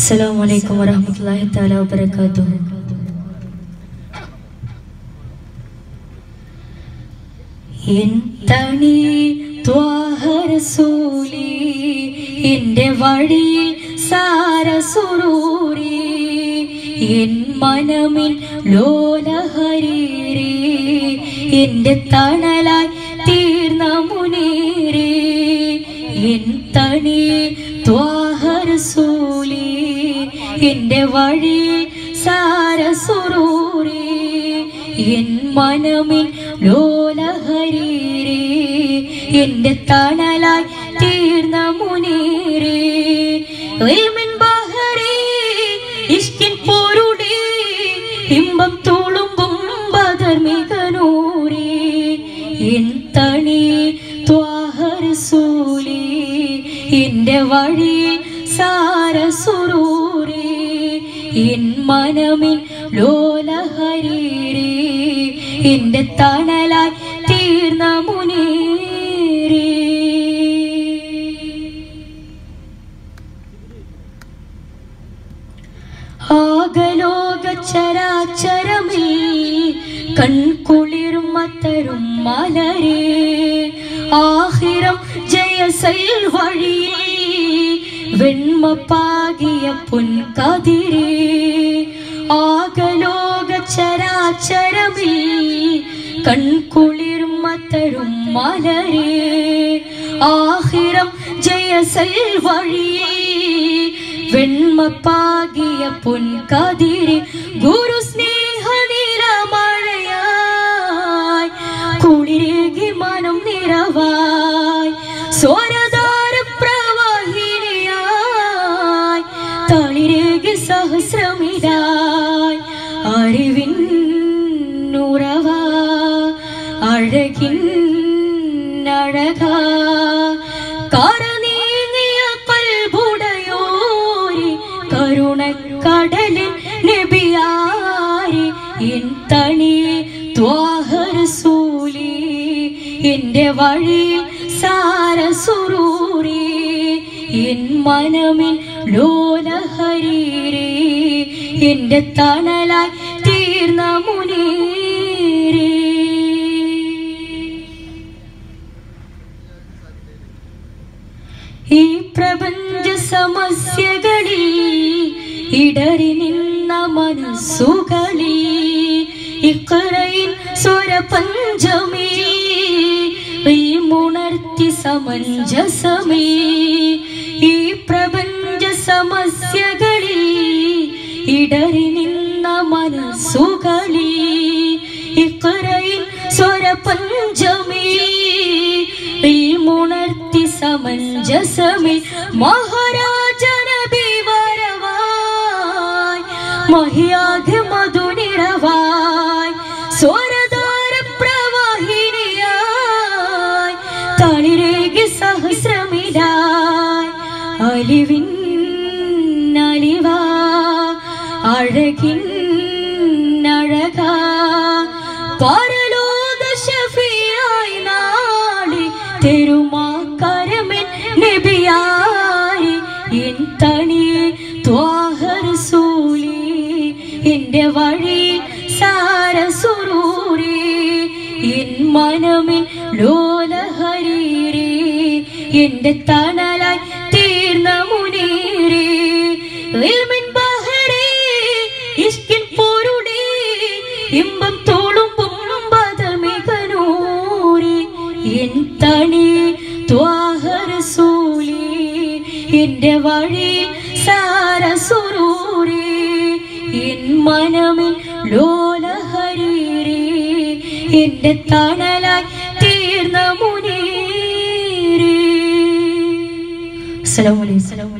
السلام عليكم ورحمة الله تعالى وبركاته N തണി ത്വാഹരസൂലി എൻ്റെ വഴിയിൽ സാരസുറൂരി N മനമിൽ ലോലഹരീരി എൻ്റെ തണലായി തീർന്ന മുനീരി എൻ തണി ത്വാഹരസൂലി എൻ്റെ വഴിയിൽ സാരസുറൂരി എൻ മനമിൽ ലോലഹരീരേ എന്റെ തണലായി തീർന്ന മുനീരേ ഇൽമിൻ ബഹരേ ഇഷ്കിൻ പോരുടെ ഇമ്പം തുളുമ്പും ബദർമികനൂരേ എൻ തണി ത്വാഹരസൂലി എന്റെ വഴി സാരസുറൂരേ എൻ മനമിൽ ലോലഹരീരേ എന്റെ തണലായി തീർന്ന മുനീരേ ആകലോക ചരാചരമിൽ കൺകുളിരും തരും മലരേ ആഹിരം ജയസൽ വഴിയേ വെണ്മ പാകിയ പൊൻകതിരേ ആകലോക ചരാചരമിൽ കൺകുളിരും തരും മലരേ ആഹിരം ജയസൽ വഴിയേ വെണ്മ പാകിയ പൊൻകതിരി ഗുരു സ്നേഹ നിറമഴയായി കുളിരേകി മനം നിറവായി സ്വരധാര പ്രവാഹിനിയായി തളിരേകി സഹസ്രമിതായി അറിവിൻ ഉറവ അഴകിൻ അഴക കരനീങ്ങിയ കൽബുടയോരി കരുണക്കടലിൻ നബിയാരി എൻ തണി ത്വാഹരസൂലി എന്റെ വഴിയിൽ സാരസുറൂരി എൻ മനമിൽ ലോലഹരീരേ എന്റെ തണലായി തീർന്ന മുനീരേ ഈ പ്രപഞ്ച സമസ്യകളിൽ ഇടറി നിന്ന മനസ്സുകളിൽ ഇക്കറയിൻ സ്വരപഞ്ചമേ ഉണർത്തി സമഞ്ജസമേ ഈ പ്രപഞ്ച സമസ്യകളിൽ ഇടറി നിന്ന മനസ്സുകളിൽ ഇക്കറയിൻ സ്വരപഞ്ചമേ ഉണർത്തി സമഞ്ജസമേ മഹാരാജനബി വരവായി മഹിയാകെ മധുനിറവായി സ്വരധാര പ്രവാഹിനിയായി തളിരേകി സഹസ്രമിതായി അലിവിൻ അലിവ അഴകിൻ അഴക പരലോക ഷഫിയായി നാളി തെരുമാക്കരമൻ നബിയായി എൻ തണി ത്വാഹരസൂലി എന്റെ വഴി സാരസുറൂരി എൻ മനമിൽ ലോലഹരീരേ എന്റെ തണലായി തീർന്ന മുനീരേ ഇൽമിൻ ബഹരേ ഇഷ്കിൻ പോരുടെ ഇമ്പം തോളുമ്പും ബദമികനൂരി എൻ തണി ത്വാഹരസൂലി എന്റെ വഴി സാരസുറൂരി എൻ മനമിൽ ലോലഹരീരേ എന്റെ തണലായി തീർന്ന മുനീരേ അസ്സലാമു അലൈക്കും